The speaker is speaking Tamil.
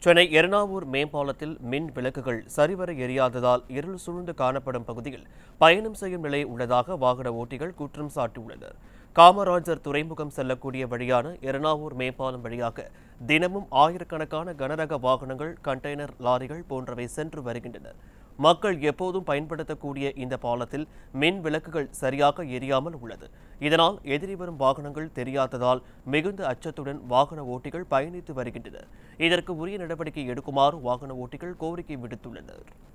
சென்னை எர்ணாவூர் மேம்பாலத்தில் மின் விளக்குகள் சரிவர எரியாததால் இருள் சூழ்ந்து காணப்படும் பகுதியில் பயணம் செய்யும் நிலை உள்ளதாக வாகன ஓட்டிகள் குற்றம் சாட்டியுள்ளனர் காமராஜர் துறைமுகம் செல்லக்கூடிய வழியான எர்ணாவூர் மேம்பாலம் வழியாக தினமும் ஆயிரக்கணக்கான கனரக வாகனங்கள் கண்டெய்னர் லாரிகள் போன்றவை சென்று வருகின்றன மக்கள் எப்போதும் பயன்படுத்தக்கூடிய இந்த பாலத்தில் மின் விளக்குகள் சரியாக எரியாமல் உள்ளது இதனால் எதிரி வரும் வாகனங்கள் தெரியாததால் மிகுந்த அச்சத்துடன் வாகன ஓட்டிகள் பயணித்து வருகின்றனர் இதற்கு உரிய நடவடிக்கை எடுக்குமாறு வாகன ஓட்டிகள் கோரிக்கை விடுத்துள்ளனர்